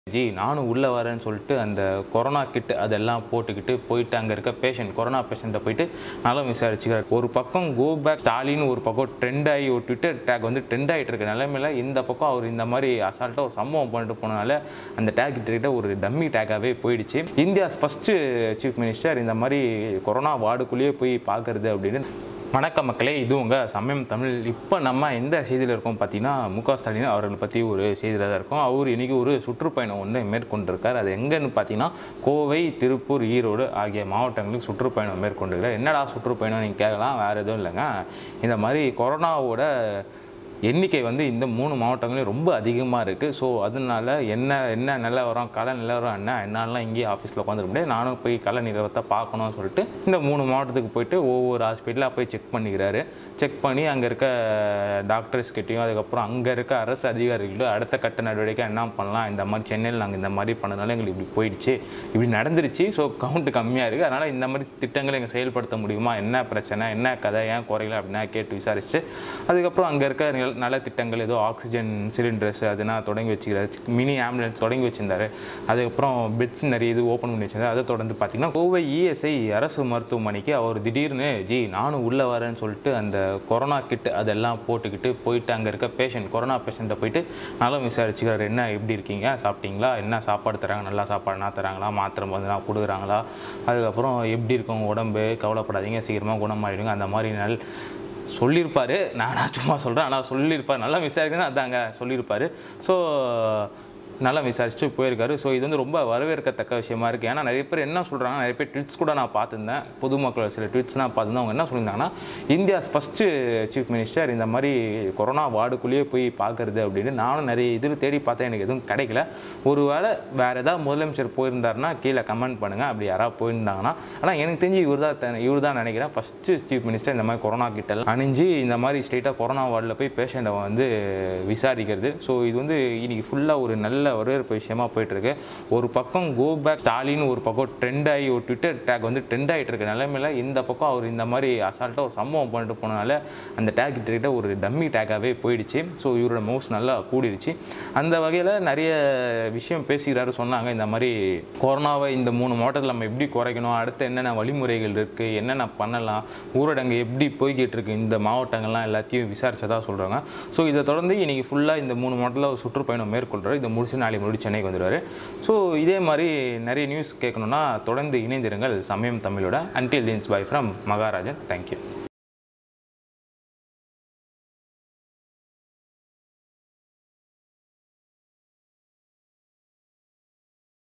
G நானும் உள்ளே வரேன்னு சொல்லிட்டு அந்த கொரோனா கிட் அதெல்லாம் போட்டுக்கிட்டு போயிட்டு அங்கே இருக்க பேஷண்ட் கொரோனா பேஷண்ட்டை போயிட்டு நலம் விசாரிச்சுக்கிறார் ஒரு பக்கம் கோ பேக் ஸ்டாலின் ஒரு பக்கம் ட்ரெண்ட் ஆகி ஒரு ட்விட்டர் டேக் வந்து ட்ரெண்ட் ஆகிட்டு இருக்க நிலைமையில இந்த பக்கம் அவர் இந்த மாதிரி அசால்ட்டாக ஒரு சம்பவம் பண்ணிட்டு போனனால அந்த டேக் கிட்ட ஒரு டம்மி டேக்காகவே போயிடுச்சு இந்தியாஸ் ஃபஸ்ட்டு சீஃப் மினிஸ்டர் இந்த மாதிரி கொரோனா வார்டுக்குள்ளேயே போய் பார்க்கறது அப்படின்னு வணக்கம் மக்களே இது உங்கள் சமயம் தமிழ் இப்போ நம்ம எந்த செய்தியில் இருக்கோம் பார்த்தீங்கன்னா மு க ஸ்டாலின் அவர்களை பற்றி ஒரு செய்தியில் தான் இருக்கும் அவர் இன்றைக்கி ஒரு சுற்றுப்பயணம் ஒன்று மேற்கொண்டிருக்கார் அது எங்கன்னு பார்த்தீங்கன்னா கோவை திருப்பூர் ஈரோடு ஆகிய மாவட்டங்களுக்கு சுற்றுப்பயணம் மேற்கொண்டிருக்கார் என்னடா சுற்றுப்பயணம் நீங்கள் கேட்கலாம் வேறு எதுவும் இல்லைங்க இந்த மாதிரி கொரோனாவோட எண்ணிக்கை வந்து இந்த மூணு மாவட்டங்களையும் ரொம்ப அதிகமாக இருக்குது ஸோ அதனால என்ன என்ன நிலவரம் கலை நிலவரம் என்ன என்னாலாம் இங்கேயே ஆஃபீஸில் உட்காந்துருக்க முடியாது நானும் போய் கலை நிலவரத்தை பார்க்கணும்னு சொல்லிட்டு இந்த மூணு மாவட்டத்துக்கு போயிட்டு ஒவ்வொரு ஹாஸ்பிட்டலாக போய் செக் பண்ணிக்கிறாரு செக் பண்ணி அங்கே இருக்க டாக்டர்ஸ் கிட்டேயும் அதுக்கப்புறம் அங்கே இருக்க அரசு அதிகாரிகளும் அடுத்த கட்ட நடவடிக்கை என்ன பண்ணலாம் இந்த மாதிரி சென்னையில் நாங்கள் இந்த மாதிரி பண்ணதுனால எங்களுக்கு இப்படி போயிடுச்சு இப்படி நடந்துருச்சு ஸோ கவுண்ட் கம்மியாக இருக்குது அதனால் இந்த மாதிரி திட்டங்களை எங்கள் செயல்படுத்த முடியுமா என்ன பிரச்சனை என்ன கதை ஏன் குறையல அப்படின்னா கேட்டு விசாரிச்சுட்டு அதுக்கப்புறம் அங்கே இருக்க நில- நல திட்டங்கள் ஏதோ ஆக்சிஜன் சிலிண்டர்ஸ் அதெல்லாம் தொடங்கி வச்சுக்கிறாரு மினி ஆம்புலன்ஸ் தொடங்கி வச்சிருந்தாரு அதுக்கப்புறம் பெட்ஸ் நிறைய இது ஓப்பன் பண்ணி வச்சிருந்தாரு அதை தொடர்ந்து பார்த்தீங்கன்னா கோவை இஎஸ்ஐ அரசு மருத்துவமனைக்கு அவர் திடீர்னு ஜி நானும் உள்ளே வரேன்னு சொல்லிட்டு அந்த கொரோனா கிட் அதெல்லாம் போட்டுக்கிட்டு போயிட்டு அங்கே இருக்க பேஷண்ட் கொரோனா பேஷண்ட்டை போயிட்டு நலம் விசாரிச்சுக்கிறாரு என்ன எப்படி இருக்கீங்க சாப்பிட்டீங்களா என்ன சாப்பாடு தராங்க நல்லா சாப்பாடுனா தராங்களா மாத்திரை மருந்துனா கொடுக்குறாங்களா அதுக்கப்புறம் எப்படி இருக்கும் உடம்பு கவலைப்படாதீங்க சீக்கிரமாக குணமாயிடுங்க அந்த மாதிரி நல் சொல்லியிருப்பாரு நானா சும்மா சொல்கிறேன் ஆனால் சொல்லியிருப்பார் நல்லா விசாரிக்கணும் அதாங்க சொல்லியிருப்பாரு ஸோ நல்லா விசாரிச்சுட்டு போயிருக்காரு ஸோ இது வந்து ரொம்ப வரவேற்கத்தக்க விஷயமா இருக்குது ஏன்னா நிறைய பேர் என்ன சொல்கிறாங்க நிறைய பேர் ட்விட்ஸ் கூட நான் பார்த்துருந்தேன் பொதுமக்கள் சில ட்விட்ஸ்லாம் பார்த்துருந்தேன் அவங்க என்ன சொல்லியிருந்தாங்கன்னா இந்தியாஸ் ஃபஸ்ட்டு சீஃப் மினிஸ்டர் இந்த மாதிரி கொரோனா வார்டுக்குள்ளேயே போய் பார்க்கறது அப்படின்னு நானும் நிறைய இது தேடி பார்த்தேன் எனக்கு எதுவும் கிடைக்கல ஒருவேளை வேறு ஏதாவது முதலமைச்சர் போயிருந்தாருன்னா கீழே கமெண்ட் பண்ணுங்கள் அப்படி யாராவது போயிருந்தாங்கன்னா ஆனால் எனக்கு தெரிஞ்சு இவர் தான் இவர் தான் நினைக்கிறேன் ஃபஸ்ட்டு சீஃப் மினிஸ்டர் இந்த மாதிரி கொரோனா கிட்டலாம் அணிஞ்சு இந்த மாதிரி ஸ்ட்ரெயிட்டாக கொரோனா வார்டில் போய் பேஷண்ட்டை வந்து விசாரிக்கிறது ஸோ இது வந்து இன்னைக்கு ஃபுல்லாக ஒரு நல்ல வரவேற்பு விஷயமா போயிட்டு இருக்கு ஒரு பக்கம் கோ பேக் ஸ்டாலின் ஒரு பக்கம் ட்ரெண்ட் ஆகி ஒரு ட்விட்டர் டேக் வந்து ட்ரெண்ட் ஆகிட்டு இருக்க நிலைமையில இந்த பக்கம் அவர் இந்த மாதிரி அசால்ட்டாக ஒரு சம்பவம் பண்ணிட்டு போனனால அந்த டேக் கிட்ட ஒரு டம்மி டேக்காகவே போயிடுச்சு ஸோ இவரோட மவுஸ் நல்லா கூடிருச்சு அந்த வகையில் நிறைய விஷயம் பேசுகிறாரு சொன்னாங்க இந்த மாதிரி கொரோனாவை இந்த மூணு மாவட்டத்தில் நம்ம எப்படி குறைக்கணும் அடுத்து என்னென்ன வழிமுறைகள் இருக்குது என்னென்ன பண்ணலாம் ஊரடங்கு எப்படி போய்கிட்டு இருக்கு இந்த மாவட்டங்கள்லாம் எல்லாத்தையும் விசாரிச்சதா சொல்கிறாங்க ஸோ இதை தொடர்ந்து இன்னைக்கு ஃபுல்லாக இந்த மூணு மாவட்டத்தில் ஒரு சுற்றுப்பயணம் மேற்கொள்கிறார் இதை முடிச்சு நாளை மறுபடியும் சென்னைக்கு வந்துடுவார் ஸோ இதே மாதிரி நிறைய நியூஸ் கேட்கணுன்னா தொடர்ந்து இணைந்திருங்கள் சமயம் தமிழோட until then bye from Maharajan thank you